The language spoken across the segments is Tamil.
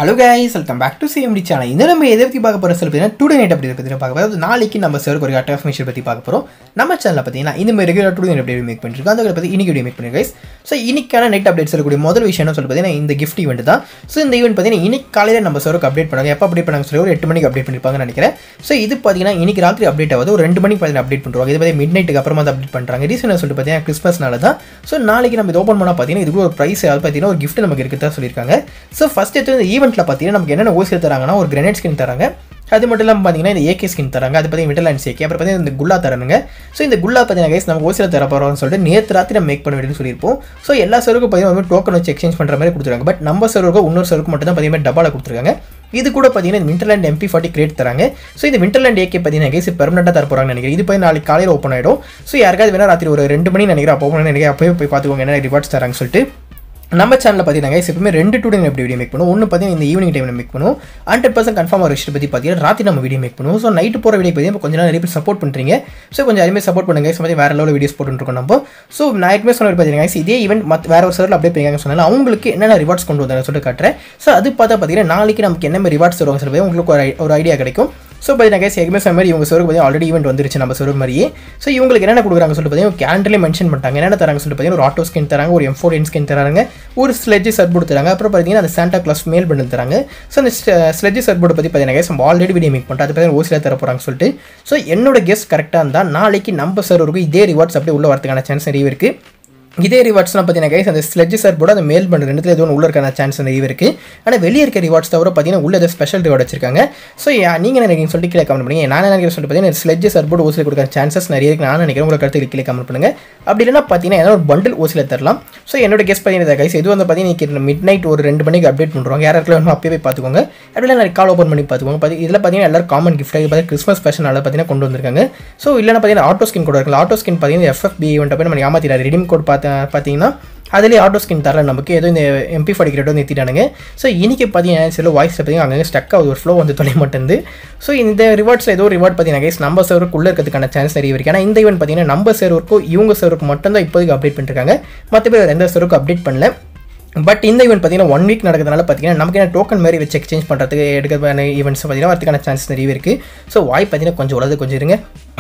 Hello guys welcome back to CMT channel இந்த நம்ம எதை பற்றி பார்க்க போகிற சொல்ல பார்த்தீங்கன்னா டுடே நைட் அப்படி பற்றி பார்க்க போகிறோம் அதாவது நாளைக்கு நம்ம சருக்கு ஒரு அட்டாஃபர்மேஷன் பற்றி பார்க்க போகிறோம் நம்ம சேனலில் பார்த்தீங்கன்னா இந்த மாதிரி ரெகுலர் டுடே நைட் அப்படி மேக் பண்ணிருக்கோம் அந்த பற்றி இன்னைக்கு வீடியோ மேக் பண்ணிருக்கோம் கைஸ் ஸோ இன்னைக்கான நைட் அப்டேட் சொல்லக்கூடிய முதல் விஷயம் என்ன சொல்லி பார்த்தீங்கன்னா இந்த கிஃப்ட் ஈவெண்ட் தான் ஸோ இந்த ஈவெண்ட் பார்த்தீங்கன்னா இன்னைக்கு காலையில் நம்ம சருக்கு அப்டேட் பண்ணாங்க எப்போ அப்டேட் பண்ணாங்க சொல்லி ஒரு எட்டு மணிக்கு அப்டேட் பண்ணிருப்பாங்கன்னு நினைக்கிறேன் ஸோ இது பார்த்தீங்கன்னா இன்னைக்கு ராத்திரி அப்டேட் ஆகுது ஒரு ரெண்டு மணிக்கு பார்த்தீங்கன்னா அப்டேட் பண்ணுவாங்க இது பார்த்தீங்கன்னா மிட் நைட்டுக்கு அப்புறமா தான் அப்டேட் பண்ணுறாங்க ரீசன் சொல்லிட்டு பார்த்தீங்கன்னா கிறிஸ்மஸ்னால தான் ஸோ நாளைக்கு நம்ம இது ஓப்பன் பண்ணால் பார்த்தீங்கன்னா இதுக்கு ஒரு ப்ரைஸ் அது பார்த்தீங்கன்னா ஒரு கிஃப்ட் நமக்கு இருக்குதா சொல்லியிருக்காங்க ஸோ ஃபஸ்ட் எடுத்து இந்த ஈவெண்ட்டில் பார்த்தீங்கன்னா நமக்கு என்னென்ன ஓசியில் தராங்கன்னா ஒரு கிரனேட் ஸ்கின் தராங்க அது மட்டும் இல்லாமல் பார்த்தீங்கன்னா இந்த ஏகே ஸ்கின் தராங்க அது பார்த்தீங்கன்னா விட்டல் அண்ட் சேக்கி அப்புறம் பார்த்தீங்கன்னா இந்த குல்லா தரானுங்க ஸோ இந்த குல்லா பார்த்தீங்கன்னா கைஸ் நம்ம ஓசியில் தர போகிறோம்னு சொல்லிட்டு நேற்று ராத்திரி நம்ம மேக் பண்ண வேண்டியது சொல்லியிருப்போம் ஸோ எல்லா சருக்கும் பார்த்தீங்கன்னா டோக்கன் வச்சு எக்ஸ்சேஞ்ச் பண்ணுற மாதிரி கொடுத்துருக்காங்க பட் நம்ம சருக்கு இன்னொரு சருக்கு மட்டும் தான் பார்த்தீங்கன்னா டப்பாவில் கொடுத்துருக்காங்க இது கூட பார்த்தீங்கன்னா விண்டர்லேண்ட் எம்பி ஃபார்ட்டி கிரேட் தராங்க ஸோ இந்த விண்டர்லேண்ட் ஏகே பார்த்தீங்கன்னா கைஸ் பெர்மனெண்ட்டாக தர போகிறாங்கன்னு நினைக்கிறேன் இது போய் நாளைக்கு காலையில் ஓப்பன் ஆகிடும் ஸோ யாருக்காவது வேணா ராத்திரி ஒரு ரெண்டு மணி நினைக்கிறேன் அப்போ ஓப்பன் நினைக்கிறேன் அப்போயே போய் பார்த்துக்கோங்க என்ன ரிவார்ட்ஸ் தராங்க சொல்லிட்டு நம்ம சேனலில் பார்த்தீங்கன்னா guys, எப்பவுமே ரெண்டு டூ எப்படி வீடியோ மேக் பண்ணுவோம் ஒன்று பார்த்தீங்கன்னா இந்த ஈவினிங் டைமில் மேக் பண்ணுவோம் ஹண்ட்ரட் பர்சன்ட் கன்ஃபார்ம் ஒரு விஷயத்தை பற்றி பார்த்தீங்கன்னா ராத்திரி நம்ம வீடியோ மேக் பண்ணுவோம் ஸோ நைட்டு போகிற வீடியோ பார்த்தீங்கன்னா கொஞ்சம் நிறைய பேர் சப்போர்ட் பண்ணுறீங்க ஸோ கொஞ்சம் அதுமாதிரி சப்போர்ட் பண்ணுங்க ஸோ மாதிரி வேறு லெவலில் வீடியோஸ் போட்டுருக்கோம் நம்ம ஸோ நான் ஏற்கனவே சொன்ன பார்த்தீங்கன்னா guys, இதே ஈவெண்ட் மற்ற வேறு ஒரு சர்வில் அப்படியே போயிருக்காங்க சொன்னாலும் அவங்களுக்கு என்னென்ன ரிவார்ட்ஸ் கொண்டு வந்தாங்க சொல்லிட்டு காட்டுறேன் ஸோ அது பார்த்தா பார்த்தீங்கன்னா நாளைக்கு நமக்கு என்ன மாதிரி ரிவார்ட்ஸ் வருவாங்க சொல்லி உங்களுக்கு ஒரு ஒரு ஐடியா கிடைக்கும் ஸோ பார்த்தீங்கன்னா guys, ஏற்கனவே சொன்ன மாதிரி இவங்க சருக்கு பார்த்தீங்கன்னா ஆல்ரெடி ஈவெண்ட் வந்துருச்சு நம்ம சருக்கு மாதிரியே ஸோ இவங்களுக்கு என்னென்ன கொடுக்குறாங்க சொல்லிட்டு பார்த்தீங்கன்னா கேலண்டர்லேயே மென்ஷன் பண்ணிட்டாங்க என்னென்ன தராங்க சொல்லிட்டு பார்த்தீங்கன்னா ஒரு ஆட்டோ ஸ்கின் தராங்க ஒரு எம் ஃபோர் ஸ்கின் தராங்க ஒரு ஸ்லெட்ஜ் சர்போர்டு தராங்க அப்புறம் பார்த்தீங்கன்னா அந்த சாண்டா கிளாஸ் மேல் பண்ணி தராங்க ஸோ அந்த ஸ்லெட்ஜ் சர்போர்டு பற்றி பார்த்தீங்கன்னா guys, நம்ம ஆல்ரெடி வீடியோ மேக் பண்ணிட்டோம் அது பார்த்தீங்கன்னா ஓசியில் தர போகிறாங்க சொல்லிட்டு ஸோ என்னோட கெஸ்ட் கரெக்டாக இருந்தால் நாளைக்கு நம்ம சர்வருக்கு இதே ரிவார்ட்ஸ் அப்படியே உள்ள வரதுக்கான சான்ஸ் நிறைய இருக்குது இதே ரிவார்ட்ஸ்லாம் பார்த்தீங்கன்னா கைஸ் அந்த ஸ்லெட்ஜ் சார் போட அந்த மேல் பண்ண ரெண்டுத்துல எதுவும் உள்ள இருக்கான சான்ஸ் அந்த இருக்கு ஆனால் வெளியே இருக்க ரிவார்ட்ஸ் தவிர பார்த்தீங்கன்னா உள்ள ஏதோ ஸ்பெஷல் ரிவார்ட் வச்சிருக்காங்க ஸோ நீங்கள் என்ன நினைக்கிறீங்க சொல்லிட்டு கீழே கமெண்ட் பண்ணுங்க நான் நினைக்கிறேன் சொல்லிட்டு பார்த்தீங்கன்னா ஸ்லெட்ஜ் சார் போர்டு ஓசியில் கொடுக்குற சான்சஸ் நிறைய இருக்கு நான் நினைக்கிறேன் உங்களுக்கு கருத்து கீழே கமெண்ட் பண்ணுங்க அப்படி இல்லைனா பார்த்தீங்கன்னா ஏதாவது ஒரு பண்டில் ஓசியில் தரலாம் ஸோ என்னோட கெஸ்ட் பார்த்தீங்கன்னா கைஸ் இது வந்து பார்த்தீங்கன்னா மிட் நைட் ஒரு ரெண்டு மணிக்கு அப்டேட் பண்ணுறாங்க யாருக்கு வேணும் அப்பயே போய் பார்த்துக்கோங்க அப்படியே நான் கால் ஓப்பன் பண்ணி பார்த்துக்கோங்க பார்த்து இதில் பார்த்தீங்கன்னா எல்லாரும் காமன் கிஃப்ட் இது பார்த்தீங்கன்னா கிறிஸ்மஸ் ஸ்பெஷல் பார்த்தீங்கன்னா கொண்டு வந்திருக்காங்க ஸோ இல்லைனா பார்த்தீங்கன்னா ஆட்டோ ஸ்கின் கூட இருக்குல்ல ஆட்டோ ஸ்கின் பார்த்தீங்கன்னா எஃப்எஃபி ஈவெண்ட் போய் நம்ம ஏமாத்திட்டாரு ரிடீம் கோட் பார்த்து பார்த்தீங்கன்னா அதிலே ஆட்டோ ஸ்கின் தரல நமக்கு ஏதோ இந்த எம்பி ஃபார்ட்டி கிரேட் வந்து நிறுத்திட்டானுங்க ஸோ இன்றைக்கி பார்த்தீங்கன்னா சில வாய்ஸ் பார்த்தீங்கன்னா அங்கங்கே ஸ்டக் ஆகுது ஒரு ஃப்ளோ வந்து தொலை மாட்டேங்குது ஸோ இந்த ரிவார்ட்ஸில் ஏதோ ரிவார்ட் பார்த்தீங்கன்னா guys, நம்ம சர்வருக்குள்ளே இருக்கிறதுக்கான சான்ஸ் நிறைய இருக்குது ஏன்னா இந்த ஈவெண்ட் பார்த்தீங்கன்னா நம்ம சர்வருக்கும் இவங்க சர்வருக்கு மட்டும்தான் இப்போதைக்கு அப்டேட் பண்ணிருக்காங்க மற்றபடி வேறு எந்த சர்வருக்கும் அப்டேட் பண்ணல பட் இந்த ஈவெண்ட் பார்த்தீங்கன்னா ஒன் வீக் நடக்கிறதுனால பார்த்தீங்கன்னா நமக்கு என்ன டோக்கன் மாதிரி வச்சு எக்ஸ்சேஞ்ச் பண்ணுறதுக்கு எடுக்கிறதுக்கான ஈவெண்ட்ஸ் பார்த்தீங்கன்னா வரதுக்கான சான்ஸ் நிறைய இருக்குது ஸோ வாய் பார்த்தீங்கன்னா கொஞ்சம் உலது கொஞ்சம் இருங்க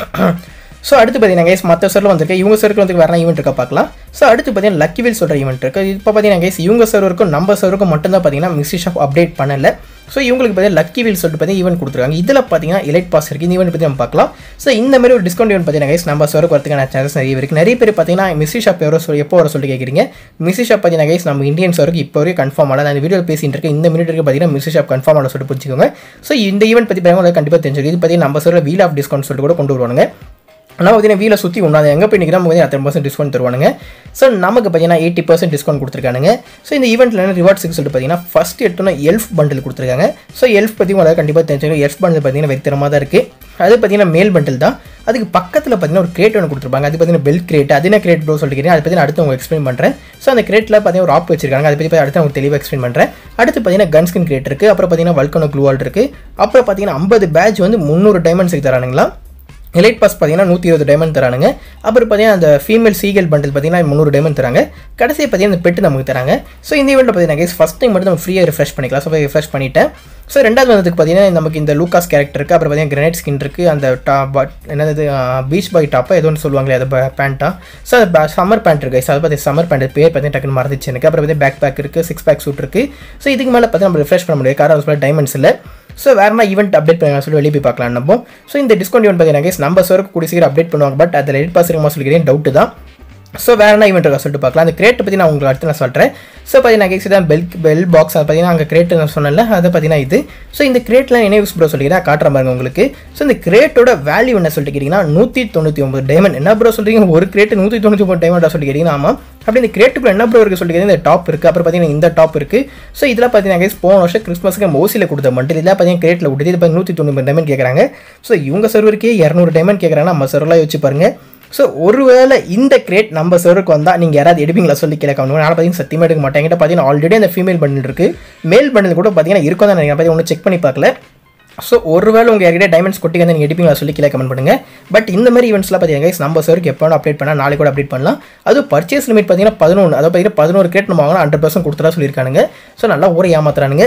ஸோ அடுத்து பார்த்தீங்கன்னா கைஸ் மற்ற சர்வில் வந்திருக்கு இவங்க சர்க்கிள் வந்து வேறு ஈவெண்ட் இருக்கா பார்க்கலாம் ஸோ அடுத்து பார்த்தீங்கன்னா லக்கி வில் சொல்கிற ஈவெண்ட் இருக்குது இப்போ பார்த்தீங்கன்னா கைஸ் இவங்க சர்வருக்கும் நம்ம சர்வருக்கும் மட்டும்தான் பார்த்தீங்கன்னா மிக்சி ஷாப் அப்டேட் பண்ணல ஸோ இவங்களுக்கு பார்த்தீங்கன்னா லக்கி வில் சொல்லிட்டு பார்த்தீங்கன்னா ஈவெண்ட் கொடுத்துருக்காங்க இதில் பார்த்தீங்கன்னா எலைட் பாஸ் இருக்குது இந்த ஈவெண்ட் பற்றி நம்ம பார்க்கலாம் ஸோ இந்த மாதிரி ஒரு டிஸ்கவுண்ட் ஈவெண்ட் பார்த்தீங்கன்னா கைஸ் நம்ம சர்வருக்கு வரதுக்கான சான்சஸ் நிறைய இருக்குது நிறைய பேர் பார்த்தீங்கன்னா மிஸ்ஸி ஷாப் எவ்வளோ சொல்லி எப்போ வர சொல்லி கேட்குறீங்க மிஸ்ஸி ஷாப் பார்த்தீங்கன்னா கைஸ் நம்ம இந்தியன் சர்வருக்கு இப்போ வரைக்கும் கன்ஃபார்ம் ஆகல நான் இந்த வீடியோ பேசிட்டு இருக்கேன் இந்த மினிட் பார்த்தீங்கன்னா மிஸ்ஸி ஷாப் கன்ஃபார்ம் ஆகல சொல்லிட்டு புரிஞ்சுக்கோங்க ஸோ இந்த ஈவெண்ட் பற்றி பாருங்க கண்டிப்பாக தெரிஞ்சுக்கணும் இது பார்த்தீங்கன்னா நம்ம சர்வில் வீல் ஆஃப் டிஸ்கவுண்ட் சொல்லிட்டு கூட கொண்டு வருவாங்க ஆனால் பார்த்தீங்கன்னா வீலை சுற்றி ஒன்றாது எங்கே போய் நிற்கிறோம் பார்த்தீங்கன்னா அத்தனை பர்சன்ட் டிஸ்கவுண்ட் தருவானுங்க ஸோ நமக்கு பார்த்தீங்கன்னா எயிட்டி பர்சன்ட் டிஸ்கவுண்ட் கொடுத்துருக்கானுங்க ஸோ இந்த ஈவெண்ட்டில் என்ன ரிவார்ட்ஸுக்கு சொல்லிட்டு பார்த்தீங்கன்னா ஃபஸ்ட் எடுத்தோன்னா எல்ஃப் பண்டில் கொடுத்துருக்காங்க ஸோ எல்ஃப் பற்றி உங்களுக்கு கண்டிப்பாக தெரிஞ்சுக்கணும் எல்ஃப் பண்டில் பார்த்தீங்கன்னா வெறித்தரமாக தான் இருக்குது அது பார்த்தீங்கன்னா மேல் பண்டில் தான் அதுக்கு பக்கத்தில் பார்த்தீங்கன்னா ஒரு கிரேட் ஒன்று கொடுத்துருப்பாங்க அது பார்த்தீங்கன்னா பெல் கிரேட் அது என்ன கிரேட் ப்ரோ சொல்லிட்டு அதை பற்றி நான் அடுத்து உங்களுக்கு எக்ஸ்பிளைன் பண்ணுறேன் ஸோ அந்த கிரேட்டில் பார்த்தீங்கன்னா ஒரு ஆப் வச்சிருக்காங்க அதை பற்றி அடுத்து உங்களுக்கு தெளிவாக எக்ஸ்பிளைன் பண்ணுறேன் அடுத்து பார்த்தீங்கன்னா கன் ஸ்கின் கிரேட் இருக்குது அப்புறம் பார்த்தீங்கன்னா வல்கனோ க்ளூவால் இருக்குது அப்புறம் பார்த்தீங்கன்னா ஐம்பது பேட்ச் வந்து முந்நூறு டைமண்ட்ஸுக்கு தரானுங்களா எலைட் பாஸ் பார்த்தீங்கன்னா நூற்றி இருபது டைமண்ட் தரானுங்க அப்புறம் பார்த்தீங்கன்னா அந்த ஃபீமேல் சீகல் பண்டில் பார்த்தீங்கன்னா முந்நூறு டைமண்ட் தராங்க கடைசி பார்த்தீங்கன்னா இந்த பெட்டு நமக்கு தராங்க ஸோ இந்த ஈவெண்ட் பார்த்தீங்கன்னா guys, ஃபஸ்ட் டைம் மட்டும் நம்ம ஃப்ரீயாக ரிஃப்ரெஷ் பண்ணிக்கலாம் ஸோ ரிஃப்ரெஷ் பண்ணிட்டேன் ஸோ ரெண்டாவது வந்ததுக்கு பார்த்தீங்கன்னா நமக்கு இந்த லூகாஸ் கேரக்டர் இருக்குது அப்புறம் பார்த்தீங்கன்னா கிரனைட் ஸ்கின் இருக்குது அந்த டா பட் என்னது பீச் பாய் டாப்பா ஏதோ ஒன்று சொல்லுவாங்களே அது பேண்ட்டா ஸோ அது சம்மர் பேண்ட் இருக்குது அது பார்த்தீங்கன்னா சம்மர் பேண்ட் பேர் பார்த்தீங்கன்னா டக்குன்னு மறந்துச்சு எனக்கு அப்புறம் பார்த்தீங்கன்னா பேக் பேக் இருக்குது சிக்ஸ் பேக் சூட் இருக்குது ஸோ இதுக்கு மேலே பார்த்தீங்கன்னா நம்ம ரிஃப்ரெஷ் பண்ண முடியாது காரணம் அது டைமண்ட்ஸ் இல்லை ஸோ வேறு என்ன ஈவெண்ட் அப்டேட் பண்ணலாம் சொல்லி வெளியே போய் பார்க்கலாம் நம்ம ஸோ இந்த டிஸ்கவுண்ட் ஈவெண்ட் பார்த்தீங்கன்னா guys, நம்ம சருக்கு கூடிய சீக்கிரம் அப்டேட் பண்ணுவாங்க பட் அதில் எடிட் பாஸ் இருக்குமா சொல்லிக்கிறேன் டவுட்டு தான் ஸோ வேறு என்ன ஈவெண்ட் இருக்கா சொல்லிட்டு பார்க்கலாம் அந்த கிரேட்டை பற்றி நான் உங்களுக்கு அடுத்து நான் சொல்கிறேன் ஸோ பார்த்தீங்கன்னா கேக்ஸ் தான் பெல் பெல் பாக்ஸ் அதை பார்த்தீங்கன்னா அங்கே கிரேட்டு நான் சொன்னேன்ல அதை பார்த்தீங்கன்னா இது ஸோ இந்த கிரேட்லாம் என்ன யூஸ் ப்ரோ சொல்லிக்கிறேன் காட்டுற பாருங்க உங்களுக்கு ஸோ இந்த கிரேட்டோட வேல்யூ என்ன சொல்லிட்டு கேட்டிங்கன்னா நூற்றி தொண்ணூற்றி ஒம்பது டைமண்ட் என்ன ப்ரோ சொல்கிறீங்க ஒரு கிரேட்டு நூற்றி தொண்ணூற்றி ஒம்பது டைமண்டா சொல்லி கேட்டிங்கன்னா ஆமாம் அப்படி இந்த கிரேட்டுக்குள்ள என்ன ப்ரோ இருக்குது சொல்லி கேட்டிங்கன்னா இந்த டாப் இருக்குது அப்புறம் பார்த்தீங்கன்னா இந்த டாப் இருக்குது ஸோ இதில் பார்த்தீங்கன்னா guys, போன வருஷம் கிறிஸ்மஸ்க்கு மோசியில் கொடுத்த மட்டும் இதில் பார்த்தீங்கன்னா கிரேட்டில் கொடுத்து இது பார்த்தீங்கன்னா நூற்றி தொண்ணூறு டைமண்ட் கேட்குறாங்க ஸோ இவங்க சர்வருக்கே இரநூறு டைமண்ட் கேட்குறாங்க நம்ம சர்வரெலாம் யோசிச்சு பாருங்க ஸோ ஒருவேளை இந்த கிரேட் நம்ம சர்வருக்கு வந்தால் நீங்கள் யாராவது எடுப்பீங்களா சொல்லி கேட்க கவனிங்க நான் பார்த்தீங்கன்னா சத்தியமாக எடுக்க மாட்டேன் என்கிட்ட பார்த்தீங்கன்னா ஆல்ரெடி அந்த ஃபீமேல் பண்டில் இருக்குது மேல் பண்டில் கூட பார்த்தீங்கன்னா இருக்கும் தான் நினைக்கிறேன் பார்த்தீங்கன்னா ஒன்றும் செக் பண்ணி பார்க்கல ஸோ ஒருவேளை உங்கள் யார்கிட்ட டைமண்ட்ஸ் கொட்டி வந்து நீங்கள் எடுப்பீங்களா சொல்லி கீழே கமெண்ட் பண்ணுங்கள் பட் இந்த மாதிரி ஈவெண்ட்ஸ்லாம் பார்த்தீங்கன்னா guys, நம்ம சருக்கு எப்போ வேணும் அப்டேட் பண்ணால் நாளைக்கு கூட அப்டேட் பண்ணலாம் அது பர்ச்சேஸ் லிமிட் பார்த்தீங்கன்னா பதினொன்று அதாவது பார்த்தீங்கன்னா பதினோரு கிரேட் நம்ம வாங்கினா ஹண்ட்ரட் பர்சன்ட் கொடுத்துட்டா சொல்லியிருக்கானுங்க ஸோ நல்லா ஊரை ஏமாத்துறானுங்க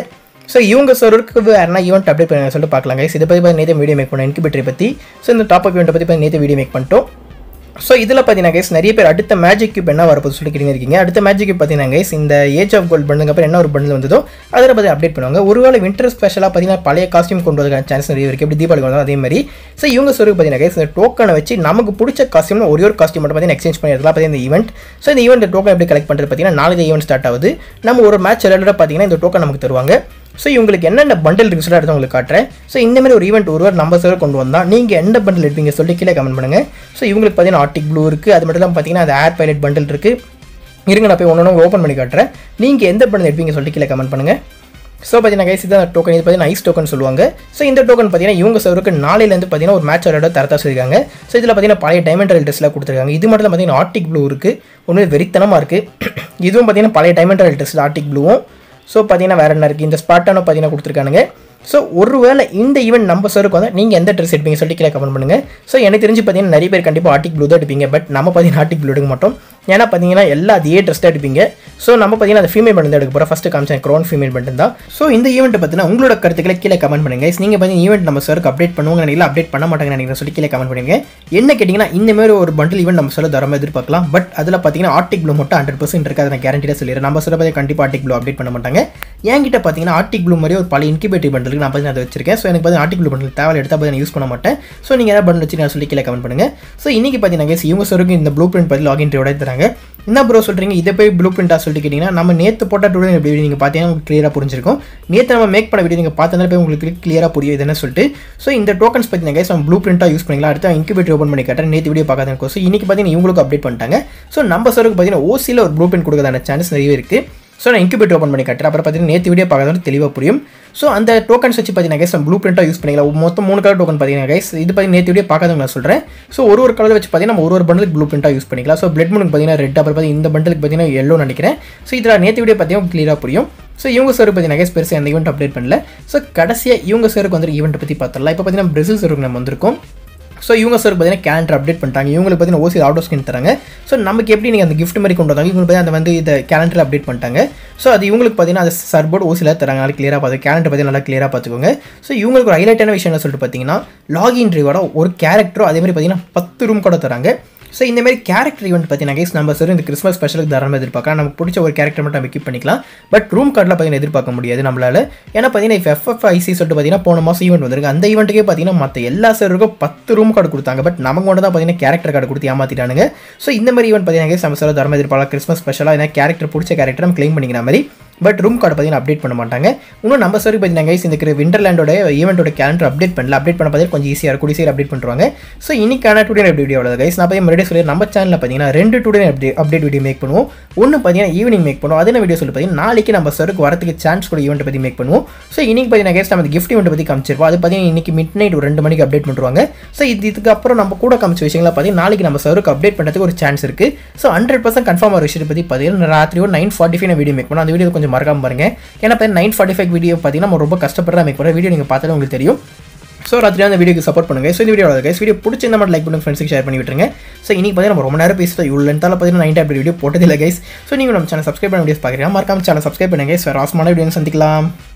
ஸோ இவங்க சர்வருக்கு வேறு ஈவெண்ட் அப்டேட் பண்ணி சொல்லிட்டு பார்க்கலாம் guys. இதை பற்றி நேற்று வீடியோ மேக் பண்ணோம் இன்குபேட்டரை பற்றி ஸோ இந்த டாப் ஈவெண்ட்டை பற்றி நேற்று வீடியோ மேக் பண்ணிட்டோம் ஸோ இதில் பார்த்தீங்கன்னா கைஸ் நிறைய பேர் அடுத்த மேஜிக் கியூப் என்ன வரப்போது சொல்லி கேட்டு இருக்கீங்க அடுத்த மேஜிக் கியூப் பார்த்தீங்கன்னா கைஸ் இந்த ஏஜ் ஆஃப் கோல்ட் பண்ணுங்க அப்புறம் என்ன ஒரு பண்டில் வந்ததோ அதில் பற்றி அப்டேட் பண்ணுவாங்க ஒருவேளை வின்டர் ஸ்பெஷலாக பார்த்தீங்கன்னா பழைய காஸ்டியூம் கொண்டு வரதுக்கான சான்ஸ் நிறைய இருக்குது எப்படி தீபாவளி வந்தாலும் அதே மாதிரி ஸோ இவங்க சொல்லி பார்த்தீங்கன்னா கைஸ் இந்த டோக்கனை வச்சு நமக்கு பிடிச்ச காஸ்டியூம் ஒரே ஒரு காஸ்டியூம் மட்டும் பார்த்தீங்கன்னா எக்ஸ்சேஞ்ச் பண்ணி எடுக்கலாம் பார்த்தீங்கன்னா இந்த ஈவெண்ட் ஸோ இந்த ஈவெண்ட் டோக்கன் எப்படி கலெக்ட் பண்ணுறது பார்த்தீங்கன்னா நாளைக்கு ஈவெண்ட் ஸ்டார்ட் ஆகுது நம்ம ஒரு மேட்ச் விளையாட பார்த்தீங்கன்னா இந்த டோக்கன் நமக்கு தருவாங்க ஸோ இவங்களுக்கு என்னென்ன பண்டில் இருக்கு சொல்லி அடுத்து உங்களுக்கு காட்டுறேன் ஸோ இந்த மாதிரி ஒரு ஈவெண்ட் ஒருவர் நம்ம சர்வர் கொண்டு வந்தால் நீங்கள் எந்த பண்டில் எடுப்பீங்க சொல்லி கீழே கமெண்ட் பண்ணுங்கள் ஸோ இவங்களுக்கு பார்த்தீங்கன்னா ஆர்டிக் ப்ளூ இருக்குது அது மட்டும் இல்லாமல் பார்த்தீங்கன்னா அது ஏர் பைலட் பண்டில் இருக்குது இருங்க நான் போய் ஒன்று ஒன்று ஓப்பன் பண்ணி காட்டுறேன் நீங்கள் எந்த பண்டில் எடுப்பீங்க சொல்லிட்டு கீழே கமெண்ட் பண்ணுங்கள் ஸோ பார்த்தீங்கன்னா கைஸ் இதான் டோக்கன் இது பார்த்தீங்கன்னா ஐஸ் டோக்கன் சொல்லுவாங்க ஸோ இந்த டோக்கன் பார்த்தீங்கன்னா இவங்க சர்வருக்கு நாளையிலேருந்து பார்த்தீங்கன்னா ஒரு மேட்ச் விளையாட தரத்தா சொல்லியிருக்காங்க ஸோ இதில் பார்த்தீங்கன்னா பழைய டைமண்ட் ரயில் ட்ரெஸ்லாம் கொடுத்துருக்காங்க இது மட்டும் பார்த்தீங்கன்னா ஆர்டிக் ப்ளூ இருக்குது ஒன்று வெறித்தனமாக இருக்குது இதுவும் பார்த்தீங்கன்னா பழைய டைமண்ட் ரயில் ட்ரெஸ் ஆர்டிக் ப்ளூவும் ஸோ பார்த்தீங்கன்னா வேறு என்ன இருக்குது இந்த ஸ்பாட்டானோ பார்த்தீங்கன்னா கொடுத்துருக்கானுங்க ஸோ ஒருவேளை இந்த ஈவெண்ட் நம்ம சருக்கு வந்து நீங்கள் எந்த ட்ரெஸ் எடுப்பீங்க சொல்லிட்டு கீழே கமெண்ட் பண்ணுங்கள் ஸோ எனக்கு தெரிஞ்சு பார்த்தீங்கன்னா நிறைய பேர் கண்டிப்பாக ஆர்டிக் ப்ளூ தான் எடுப்பீங்க பட் நம்ம பார்த்தீங்கன்னா ஆர்டிக் ப்ளூ எடுக்க மாட்டோம் ஏன்னா பார்த்தீங்கன்னா எல்லா அதே ட்ரெஸ் தான் எடுப்பீங்க ஸோ நம்ம பார்த்தீங்கன்னா அந்த ஃபீமேல் பட்டன் தான் எடுக்க போகிறோம் ஃபஸ்ட்டு காமிச்சேன் க்ரோன் ஃபீமேல் பட்டன் தான் ஸோ இந்த ஈவெண்ட் பார்த்தீங்கன்னா உங்களோட கருத்துக்களை கீழே கமெண்ட் பண்ணுங்க நீங்கள் பார்த்தீங்கன்னா ஈவெண்ட் நம்ம சருக்கு அப்டேட் பண்ணுவாங்க நினைக்கல அப்டேட் பண்ண மாட்டாங்க நினைக்கிறேன் சொல்லி கீழே கமெண்ட் பண்ணுங்க என்ன கேட்டிங்கன்னா இந்த மாதிரி ஒரு பண்டில் ஈவெண்ட் நம்ம சொல்ல தரமாக எதிர்பார்க்கலாம் பட் அதில் பார்த்தீங்கன்னா ஆர்டிக் ப்ளூ மட்டும் ஹண்ட்ரட் பர்சன்ட் இருக்குது அதை நான் கேரண்டியாக சொல்லிடுறேன் நம்ம சொல்ல பார்த்தீங்கன்னா கண்டிப்பாக ஆர்டிக் ப்ளூ அப்டேட் பண்ண மாட்டாங்க என்கிட்ட பார்த்தீங்கன்னா ஆர்டிக் ப்ளூ மாதிரி ஒரு பழைய இன்குபேட்டிவ் பண்டில் நான் பார்த்தீங்கன்னா அதை வச்சிருக்கேன் ஸோ எனக்கு பார்த்தீங்கன்னா ஆர்டிக் ப்ளூ பண்டில் தேவை எடுத்தால் பார்த்தீங்கன்னா யூஸ் பண்ண மாட்டேன் ஸோ நீங்கள் ஏதாவது பண்டில் வச்சு நான் சொல்லி கீழே கமெண்ட் பண்ணுங்க ஸோ இன்றைக்கி பார்த்தீங்கன்னா guys, இவங்க சருக்கு இந்த ப்ளூ பிரிண்ட் பற்றி லாகின் ட்ரையோட தராங்க என்ன ப்ரோ சொல்கிறீங்க இதை போய் ப்ளூ பிரிண்டாக சொல்லிட்டு கேட்டிங்கன்னா நம்ம நேற்று போட்ட டூ எப்படி நீங்கள் பார்த்தீங்கன்னா உங்களுக்கு கிளியராக புரிஞ்சிருக்கும் நேற்று நம்ம மேக் பண்ண வீடியோ நீங்கள் பார்த்தனால போய் உங்களுக்கு கிளியராக புரியும் இது என்ன சொல்லிட்டு ஸோ இந்த டோக்கன்ஸ் பார்த்தீங்கன்னா guys, நம்ம ப்ளூ பிரிண்டாக யூஸ் பண்ணிக்கலாம் அடுத்து இன்குபேட்டர் ஓப்பன் பண்ணி கேட்டேன் நேற்று வீடியோ பார்க்காத கோர்ஸ் இன்றைக்கி பார்த்தீங்கன்னா இவங்களுக்கு அப்டேட் பண்ணிட்டாங்க ஸோ நம்ம சருக்கு பார்த்தீங்கன்னா ஓசியில் ஒரு ப்ளூ பிரிண்ட் கொடுக்கறதான சான்ஸ் நிறைய இருக்குது ஸோ நான் இன்குபேட்டர் ஓப்பன் பண்ணி காட்டுறேன் அப்புறம் பார்த்தீங்கன்னா நேற்று வீடியோ பார்க்கறது தெளிவாக புரியும் ஸோ அந்த டோக்கன்ஸ் வச்சு பார்த்தீங்கன்னா கைஸ் ப்ளூ பிரிண்ட்டாக யூஸ் பண்ணிக்கலாம் மொத்தம் மூணு கலர் டோக்கன் பார்த்தீங்கன்னா கைஸ் இது பார்த்தீங்கன்னா நேற்று வீடியோ பார்க்காதவங்க நான் சொல்கிறேன் ஸோ ஒரு ஒரு கலர் வச்சு பார்த்தீங்கன்னா நம்ம ஒரு ஒரு பண்டலுக்கு ப்ளூ பிரிண்ட்டாக யூஸ் பண்ணிக்கலாம் ஸோ பிளட் மூணுக்கு பார்த்தீங்கன்னா ரெட் அப்புறம் பார்த்தீங்கன்னா இந்த பண்டலுக்கு பார்த்தீங்கன்னா எல்லோ நினைக்கிறேன் ஸோ இதில் நேற்று வீடியோ பார்த்தீங்கன்னா கிளியராக புரியும் ஸோ இவங்க சருக்கு பார்த்தீங்கன்னா கைஸ் பெருசாக அந்த ஈவெண்ட் அப்டேட் பண்ணல ஸோ கடைசியாக இவங்க சருக்கு வந்து ஈவெண்ட் பற்றி பார்த்தரலாம் இப்போ பார்த்தீங்கன்னா பிரேசில் சருக்கு நம்ம வந்திருக்கோம் ஸோ இவங்க சார் பார்த்தீங்கன்னா கேலண்டர் அப்டேட் பண்ணிட்டாங்க இவங்களுக்கு பார்த்தீங்கன்னா ஓசி அவுட் ஆஃப் ஸ்கின் தராங்க ஸோ நமக்கு எப்படி நீங்கள் அந்த கிஃப்ட் மாதிரி கொண்டு வந்தாங்க இவங்களுக்கு பார்த்தீங்கன்னா அந்த வந்து இந்த கேலண்டர் அப்டேட் பண்ணிட்டாங்க ஸோ அது இவங்களுக்கு பார்த்தீங்கன்னா அது சர்போர்ட் ஓசியில் தராங்க நல்லா கிளியராக பார்த்து கேலண்டர் பற்றி நல்லா கிளியராக பார்த்துக்கோங்க ஸோ இவங்களுக்கு ஒரு ஹைலைட்டான விஷயம் என்ன சொல்லிட்டு பார்த்தீங்கன்னா லாகின் ட்ரைவோட ஒரு கேரக்டரும் அதே மாதிரி பார்த்தீங்கன்னா பத்து ரூம் கூட தராங்க ஸோ இந்த மாதிரி கேரக்டர் ஈவெண்ட் பார்த்தீங்கன்னா கைஸ் நம்ம சார் இந்த கிறிஸ்மஸ் ஸ்பெஷலுக்கு தாராளமாக எதிர்பார்க்கலாம் நமக்கு பிடிச்ச ஒரு கேரக்டர் மட்டும் நம்ம கீப் பண்ணிக்கலாம் பட் ரூம் கார்டில் பார்த்தீங்கன்னா எதிர்பார்க்க முடியாது நம்மளால ஏன்னா பார்த்தீங்கன்னா இப்போ எஃப்எஃப்ஐசி சொல்லிட்டு பார்த்தீங்கன்னா போன மாதம் ஈவெண்ட் வந்திருக்கு அந்த ஈவெண்ட்டுக்கே பார்த்தீங்கன்னா மற்ற எல்லா சருக்கும் பத்து ரூம் கார்டு கொடுத்தாங்க பட் நமக்கு மட்டும் தான் பார்த்தீங்கன்னா கேரக்டர் கார்டு கொடுத்து ஏமாத்திட்டானுங்க ஸோ இந்த மாதிரி ஈவெண்ட் பார்த்தீங்கன்னா guys, நம்ம சார் தாராளமாக எதிர்பார்க்கலாம் கிறிஸ்மஸ் ஸ்பெஷலாக ஏன்னா கேரக்டர் பிடிச்ச கேரக்டர் நம்ம கிளைம் பண்ணிக்கிற மாதிரி பட் ரூம் கார்டு பார்த்தீங்கன்னா அப்டேட் பண்ண மாட்டாங்க இன்னும் நம்ம சரி பார்த்தீங்கன்னா guys, இந்த விண்டர்லேண்டோட ஈவெண்ட்டோட கேலண்டர் அப்டேட் பண்ணல அப்டேட் பண்ண பார்த்தீங்கன்னா கொஞ்சம் ஈஸியாக இருக்கும் சீக்கிரம் அப்டேட் பண்ணுவாங்க ஸோ இன்னைக்கான டூ டே அப்டேட் வீடியோ அவ்வளோ கைஸ் நான் பார்த்தீங்கன்னா மறுபடியும் சொல்லி நம்ம சேனலில் பார்த்தீங்கன்னா ரெண்டு today update update video make பண்ணுவோம் ஒன்று பார்த்தீங்கன்னா ஈவினிங் மேக் பண்ணுவோம் அதே வீடியோ சொல்லி பார்த்தீங்கன்னா நாளைக்கு நம்ம சருக்கு வரதுக்கு சான்ஸ் கூட ஈவெண்ட் பற்றி மேக் பண்ணுவோம் ஸோ இன்னைக்கு பார்த்தீங்கன்னா guys, நம்ம கிஃப்ட் ஈவெண்ட் பற்றி காமிச்சிருப்போம் அது பார்த்தீங்கன்னா இன்னைக்கு மிட் நைட் ஒரு ரெண்டு மணிக்கு அப்டேட் பண்ணுவாங்க ஸோ இது இதுக்கப்புறம் நம்ம கூட காமிச்ச விஷயங்களை பார்த்தீங்கன்னா நாளைக்கு நம்ம சருக்கு அப்டேட் பண்ணுறதுக்கு ஒரு சான்ஸ் இருக்குது ஸோ ஹண்ட்ரட் பர்சன்ட் கன்ஃபார்ம் ஒரு விஷயத்தை பற்றி பார்த்தீங்கன்னா ராத்திரி ஒரு nine forty five video make பண்ணுவோம் அந்த வீடியோ கொஞ்சம் மறக்காம பாருங்க ஏன்னா பார்த்தீங்கன்னா நைன் ஃபார்ட்டி ஃபைவ் வீடியோ பார்த்தீங்கன்னா நம்ம ரொம்ப கஷ்டப்படுற மேக் பண்ணுற வீடியோ நீங்கள் பார்த்தாலும் உங்களுக்கு தெரியும் ஸோ ராத்திரி அந்த வீடியோக்கு சப்போர்ட் பண்ணுங்க ஸோ இந்த வீடியோ கைஸ் வீடியோ பிடிச்சிருந்தா மட்டும் லைக் பண்ணுங்க ஃப்ரெண்ட்ஸுக்கு ஷேர் பண்ணி விட்டுருங்க ஸோ இன்னைக்கு பார்த்தீங்கன்னா நம்ம ரொம்ப நேரம் பேசுகிறோம் இவ்வளோ லென்த்தால் பார்த்தீங்கன்னா நைன் டைப் வீடியோ போட்டதில்லை கைஸ் ஸோ நீங்கள் நம்ம சேனல் சப்ஸ்கிரைப் பண்ண வீடியோஸ் பார்க்குறீங்க மறக்காம சேனல் சப்ஸ்கிரைப் பண்ணுங்க ஸோ ராசமான வீடியோ சந்திக்கலாம்